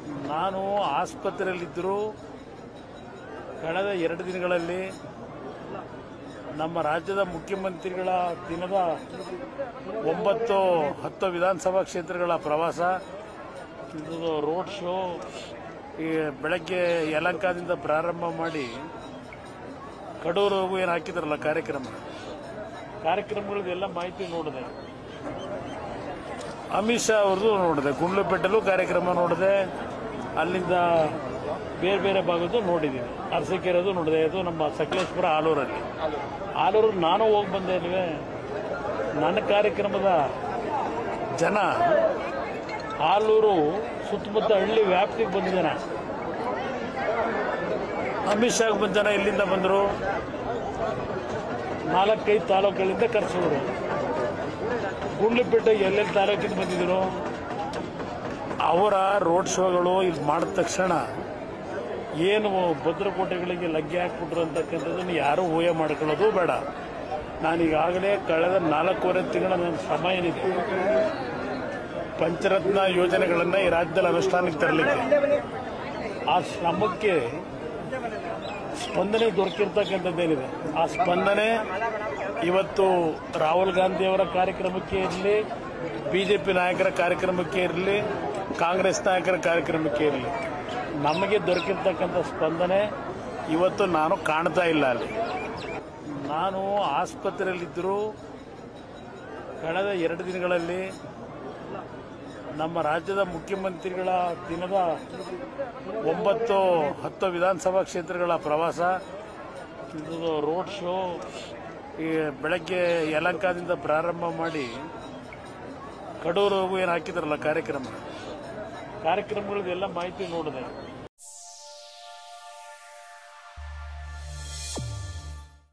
ನಾನು ಆಸ್ಪತ್ರೆಯಲ್ಲಿದ್ದರೂ ಕಳೆದ ಎರಡು ದಿನಗಳಲ್ಲಿ ನಮ್ಮ ರಾಜ್ಯದ ಮುಖ್ಯಮಂತ್ರಿಗಳ ದಿನದ ಒಂಬತ್ತು ಹತ್ತು ವಿಧಾನಸಭಾ ಕ್ಷೇತ್ರಗಳ ಪ್ರವಾಸ ಇದು ರೋಡ್ ಶೋ ಈ ಬೆಳಗ್ಗೆ ಯಲಂಕಾದಿಂದ ಪ್ರಾರಂಭ ಮಾಡಿ ಕಡೂರವರೆಗೂ ಏನು ಹಾಕಿದ್ರಲ್ಲ ಕಾರ್ಯಕ್ರಮ ಕಾರ್ಯಕ್ರಮಗಳದೆಲ್ಲ ಮಾಹಿತಿ ನೋಡಿದೆ ಅಮಿತ್ ಶಾ ಅವ್ರದ್ದು ನೋಡಿದೆ ಗುಂಡ್ಲುಪೇಟೆಲ್ಲೂ ಕಾರ್ಯಕ್ರಮ ನೋಡಿದೆ ಅಲ್ಲಿಂದ ಬೇರೆ ಬೇರೆ ಭಾಗದ್ದು ನೋಡಿದ್ದೀನಿ ಅರಸೀಕೆರೆದು ನೋಡಿದೆ ಇದು ನಮ್ಮ ಸಕಲೇಶ್ಪುರ ಆಲೂರಲ್ಲಿ ಆಲೂರು ನಾನು ಹೋಗಿ ಬಂದೆ ಅಲ್ವೇ ನನ್ನ ಕಾರ್ಯಕ್ರಮದ ಜನ ಆಲೂರು ಸುತ್ತಮುತ್ತ ಹಳ್ಳಿ ವ್ಯಾಪ್ತಿಗೆ ಬಂದ ಜನ ಅಮಿತ್ ಶಾಗ್ ಬಂದ ಜನ ಎಲ್ಲಿಂದ ಬಂದರು ನಾಲ್ಕೈದು ತಾಲೂಕುಗಳಿಂದ ಕರೆಸಿದ್ರು ಗುಂಡ್ಲುಪೇಟೆ ಎಲ್ಲೆಲ್ಲಿ ತಾಲೂಕಿಂದ ಬಂದಿದ್ರು ಅವರ ರೋಡ್ ಶೋಗಳು ಇಲ್ಲಿ ಮಾಡಿದ ತಕ್ಷಣ ಏನು ಭದ್ರಕೋಟೆಗಳಿಗೆ ಲಗ್ಗೆ ಹಾಕ್ಬಿಟ್ರು ಅಂತಕ್ಕಂಥದ್ದನ್ನು ಯಾರೂ ಊಹೆ ಮಾಡ್ಕೊಳ್ಳೋದು ಬೇಡ ನಾನೀಗಾಗಲೇ ಕಳೆದ ನಾಲ್ಕೂವರೆ ತಿಂಗಳ ನನ್ನ ಶ್ರಮ ಏನಿದೆ ಪಂಚರತ್ನ ಯೋಜನೆಗಳನ್ನು ಈ ರಾಜ್ಯದಲ್ಲಿ ಅನುಷ್ಠಾನಕ್ಕೆ ತರಲಿಕ್ಕೆ ಆ ಶ್ರಮಕ್ಕೆ ಸ್ಪಂದನೆ ದೊರಕಿರ್ತಕ್ಕಂಥದ್ದೇನಿದೆ ಆ ಸ್ಪಂದನೆ ಇವತ್ತು ರಾಹುಲ್ ಗಾಂಧಿಯವರ ಕಾರ್ಯಕ್ರಮಕ್ಕೆ ಇರಲಿ ಬಿಜೆಪಿ ನಾಯಕರ ಕಾರ್ಯಕ್ರಮಕ್ಕೆ ಇರಲಿ ಕಾಂಗ್ರೆಸ್ ನಾಯಕರ ಕಾರ್ಯಕ್ರಮಕ್ಕೆ ಇರಲಿ ನಮಗೆ ದೊರಕಿರ್ತಕ್ಕಂಥ ಸ್ಪಂದನೆ ಇವತ್ತು ನಾನು ಕಾಣ್ತಾ ಇಲ್ಲ ಅಲ್ಲಿ ನಾನು ಆಸ್ಪತ್ರೆಯಲ್ಲಿದ್ದರೂ ಕಳೆದ ಎರಡು ದಿನಗಳಲ್ಲಿ ನಮ್ಮ ರಾಜ್ಯದ ಮುಖ್ಯಮಂತ್ರಿಗಳ ದಿನದ ಒಂಬತ್ತು ಹತ್ತು ವಿಧಾನಸಭಾ ಕ್ಷೇತ್ರಗಳ ಪ್ರವಾಸ ಇದು ರೋಡ್ ಶೋ ಈ ಬೆಳಗ್ಗೆ ಯಲಂಕಾದಿಂದ ಪ್ರಾರಂಭ ಮಾಡಿ ಕಡೂರವರೆಗೂ ಏನು ಹಾಕಿದ್ರಲ್ಲ ಕಾರ್ಯಕ್ರಮ ಕಾರ್ಯಕ್ರಮಗಳದೆಲ್ಲ ಮಾಹಿತಿ ನೋಡಿದೆ